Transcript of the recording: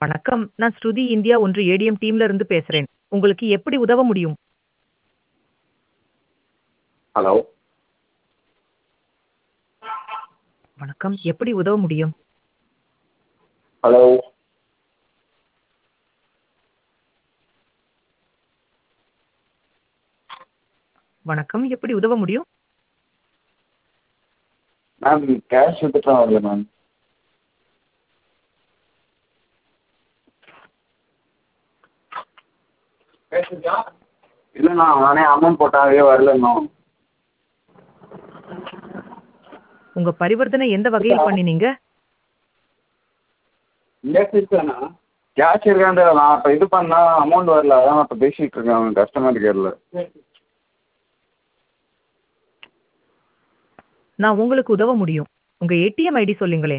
வணக்கம். நான் ஸ்ருதி இந்தியா ஒன்று ஏடிஎம் டீம்ல இருந்து பேசுறேன். உங்களுக்கு எப்படி உதவ முடியும்? ஹலோ வணக்கம். எப்படி உதவ முடியும்? ஹலோ வணக்கம். எப்படி உதவ முடியும்? மேம் கேஷ் எடுத்துட்டு வரல மேம் இல்லைண்ணா நானே அமௌண்ட் போட்டாவே வரல இன்னும் உங்க பரிவர்த்தனை எந்த வகையில் பண்ணினீங்க? இல்லைண்ணா கேஷ் இருக்கான்னு நான் இப்போ இது பண்ணா அமௌண்ட் வரல அதான் நான் இப்போ பேசிகிட்டு இருக்கேன் அவங்க கஸ்டமர் கேரில் நான் உங்களுக்கு உதவ முடியும். உங்க ஏடிஎம் ஐடி சொல்லுங்களேன்.